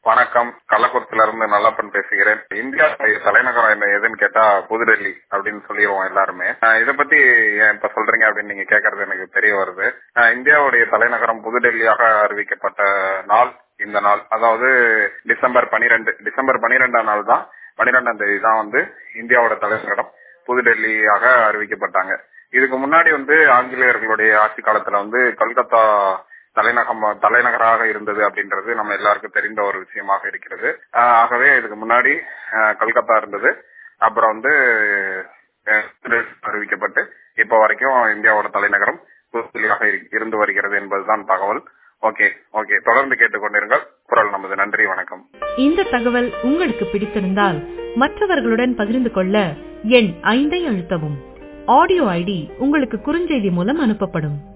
வணக்கம் கள்ளக்குறிச்சில இருந்து நல்லப்பன் பேசுகிறேன் இந்தியாவுடைய தலைநகரம் என்ன எதுன்னு கேட்டா புதுடெல்லி அப்படின்னு சொல்லிடுவோம் எல்லாருமே அஹ் இத பத்தி ஏன் இப்ப சொல்றீங்க அப்படின்னு நீங்க கேக்குறது எனக்கு தெரிய வருது அஹ் இந்தியாவுடைய தலைநகரம் புதுடெல்லியாக அறிவிக்கப்பட்ட நாள் இந்த நாள் அதாவது டிசம்பர் பனிரெண்டு டிசம்பர் பனிரெண்டாம் நாள் தான் பனிரெண்டாம் தேதி தான் வந்து இந்தியாவோட தலைநகரம் புதுடெல்லியாக அறிவிக்கப்பட்டாங்க இதுக்கு முன்னாடி வந்து ஆங்கிலேயர்களுடைய ஆட்சி காலத்துல வந்து கல்கத்தா தலைநகம் தலைநகராக இருந்தது அப்படின்றது நம்ம எல்லாருக்கும் தெரிந்த ஒரு விஷயமாக இருக்கிறது ஆஹ் ஆகவே இதுக்கு முன்னாடி ஆஹ் கல்கத்தா இருந்தது அப்புறம் வந்து ஆஹ் அறிவிக்கப்பட்டு இப்ப வரைக்கும் இந்தியாவோட தலைநகரம் புதுதில்லியாக இரு- இருந்து வருகிறது என்பதுதான் தகவல் ஓகே ஓகே தொடர்ந்து கேட்டுக்கொண்டிருங்கள் குரல் நமது நன்றி வணக்கம் இந்த தகவல் உங்களுக்கு பிடித்திருந்தால் மற்றவர்களுடன் பகிர்ந்து கொள்ள எண் ஐந்தை அழுத்தவும் ஆடியோ ஐடி உங்களுக்கு குறுஞ்செய்தி மூலம் அனுப்பப்படும்